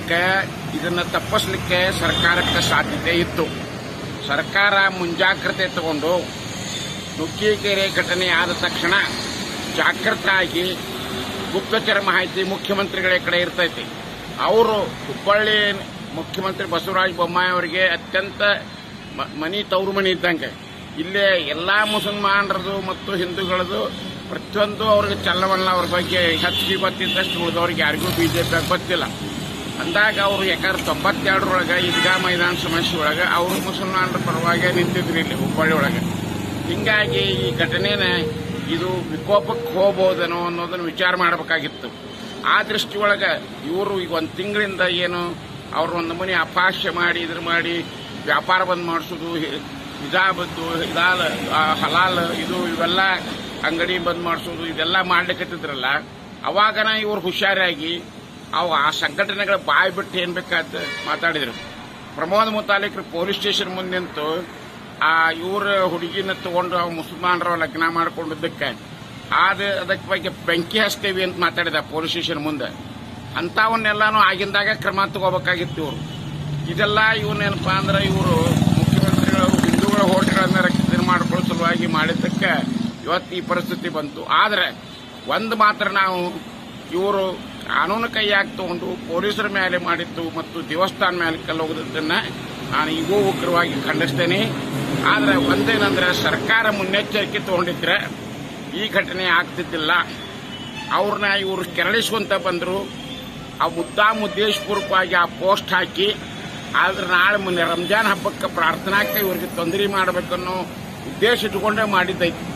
ಕಾರಣಕ್ಕೆ ಇದನ್ನ ತಪ್ಪಿಸ್ಲಿಕ್ಕೆ ಸರ್ಕಾರಕ್ಕೆ ಸಾಧ್ಯತೆ ಇತ್ತು ಸರ್ಕಾರ ಮುಂಜಾಗ್ರತೆ ತಗೊಂಡು ನುಗ್ಗಿಕೆರೆ ಘಟನೆ ಆದ ತಕ್ಷಣ ಜಾಗೃತ ಆಗಿ ಗುಪ್ತಚರ ಮಾಹಿತಿ ಮುಖ್ಯಮಂತ್ರಿಗಳ ಕಡೆ ಇರ್ತೈತಿ ಅವರು ಹುಬ್ಬಳ್ಳಿ ಮುಖ್ಯಮಂತ್ರಿ ಬಸವರಾಜ ಬೊಮ್ಮಾಯಿ ಅವರಿಗೆ ಅತ್ಯಂತ ಮ- ಮನಿ ತವರು ಮನಿ ಇದ್ದಂಗೆ ಇಲ್ಲೇ ಎಲ್ಲಾ ಮುಸಲ್ಮಾನರದು ಮತ್ತು ಹಿಂದೂಗಳದು ಪ್ರತಿಯೊಂದು ಅವ್ರಿಗೆ ಚಲ್ಲವಲ್ಲ ಅವ್ರ ಬಗ್ಗೆ ಹೆಚ್ಚಿಗೆ ಗೊತ್ತಿದ್ದಷ್ಟು ಉಳಿದವ್ರಿಗೆ ಯಾರಿಗೂ ಬಿಜೆಪಿ ಗೊತ್ತಿಲ್ಲ ಅಂದಾಗ ಅವರು ಯಾಕಂದ್ರೆ ತೊಂಬತ್ತೆರಡರೊಳಗೆ ಈದ್ಗಾ ಮೈದಾನ ಸಮಸ್ಯೆ ಒಳಗೆ ಅವರು ಮುಸಲ್ಮಾನರ ಪರವಾಗಿ ನಿಂತಿದ್ರು ಇಲ್ಲಿ ಹುಬ್ಬಳ್ಳಿ ಒಳಗೆ ಹಿಂಗಾಗಿ ಈ ಘಟನೆನ ಇದು ವಿಕೋಪಕ್ಕೆ ಹೋಗ್ಬೋದೇನೋ ಅನ್ನೋದನ್ನ ವಿಚಾರ ಮಾಡಬೇಕಾಗಿತ್ತು ಆ ದೃಷ್ಟಿ ಒಳಗೆ ಇವರು ಈಗ ಒಂದು ತಿಂಗಳಿಂದ ಏನು ಅವ್ರು ಒಂದು ನಮೂನಿ ಅಪಹಾಸ್ಯ ಮಾಡಿ ಇದ್ರ ಮಾಡಿ ವ್ಯಾಪಾರ ಬಂದ್ ಮಾಡಿಸೋದು ಹಿಜಾಬದ್ದು ಹಿದಾಲ್ ಆ, ಹಲಾಲ್ ಇದು ಇವೆಲ್ಲ ಅಂಗಡಿ ಬಂದ್ ಮಾಡಿಸೋದು ಇದೆಲ್ಲ ಮಾಡ್ಲಿಕ್ಕತ್ತಿದ್ರಲ್ಲ ಅವಾಗನ ಇವ್ರು ಹುಷಾರಾಗಿ ಅವು ಆ ಸಂಘಟನೆಗಳ ಬಾಯಿ ಬಿಟ್ಟು ಏನ್ ಬೇಕಾದ ಮಾತಾಡಿದ್ರು ಪ್ರಮೋದ್ ಮುತಾಲಿಕ್ರು ಪೊಲೀಸ್ ಸ್ಟೇಷನ್ ಮುಂದೆ ನಿಂತು ಆ ಇವ್ರ ಹುಡುಗಿನ ತಗೊಂಡು ಅವ್ ಮುಸಲ್ಮಾನರ ಲಗ್ನ ಮಾಡ್ಕೊಂಡಿದ್ದಕ್ಕೆ ಆದ ಅದಕ್ಕೆ ಬಗ್ಗೆ ಬೆಂಕಿ ಹಚ್ತೇವಿ ಅಂತ ಮಾತಾಡಿದ ಪೊಲೀಸ್ ಸ್ಟೇಷನ್ ಮುಂದೆ ಅಂಥವನ್ನೆಲ್ಲಾನು ಆಗಿಂದಾಗ ಕ್ರಮ ತಗೋಬೇಕಾಗಿತ್ತು ಇವರು ಇದೆಲ್ಲ ಇವನೇನಪ್ಪಾ ಅಂದ್ರೆ ಇವರು ಮುಖ್ಯಮಂತ್ರಿಗಳು ಹಿಂದೂಗಳ ಹೋಟೆಲ್ಗಳನ್ನ ರಕ್ಷಣೆ ಮಾಡ್ಕೊಳ್ಳೋ ಸಲುವಾಗಿ ಮಾಡಿದ್ದಕ್ಕೆ ಇವತ್ತು ಈ ಪರಿಸ್ಥಿತಿ ಬಂತು ಆದ್ರೆ ಒಂದು ಮಾತ್ರ ನಾವು ಇವರು ಕಾನೂನು ಕೈಯಾಗಿ ತಗೊಂಡು ಪೊಲೀಸರ ಮೇಲೆ ಮಾಡಿದ್ದು ಮತ್ತು ದೇವಸ್ಥಾನ ಮೇಲೆ ಕಲ್ಲೋಗದನ್ನ ನಾನು ಈಗೂ ಉಗ್ರವಾಗಿ ಖಂಡಿಸ್ತೇನೆ ಆದ್ರೆ ಒಂದೇನಂದ್ರೆ ಸರ್ಕಾರ ಮುನ್ನೆಚ್ಚರಿಕೆ ತಗೊಂಡಿದ್ರೆ ಈ ಘಟನೆ ಆಗ್ತಿದ್ದಿಲ್ಲ ಅವ್ರನ್ನ ಇವರು ಕೆರಳಿಸುವಂತ ಬಂದ್ರು ಆ ಮುದ್ದಾಮ್ ಉದ್ದೇಶಪೂರ್ವಕವಾಗಿ ಆ ಪೋಸ್ಟ್ ಹಾಕಿ ಆದ್ರೆ ನಾಳೆ ಮೊನ್ನೆ ರಂಜಾನ್ ಹಬ್ಬಕ್ಕೆ ಪ್ರಾರ್ಥನಾಕ್ಕೆ ಇವ್ರಿಗೆ ತೊಂದರೆ ಮಾಡಬೇಕನ್ನೋ ಉದ್ದೇಶ ಇಟ್ಕೊಂಡೇ ಮಾಡಿದ್ದೈತಿ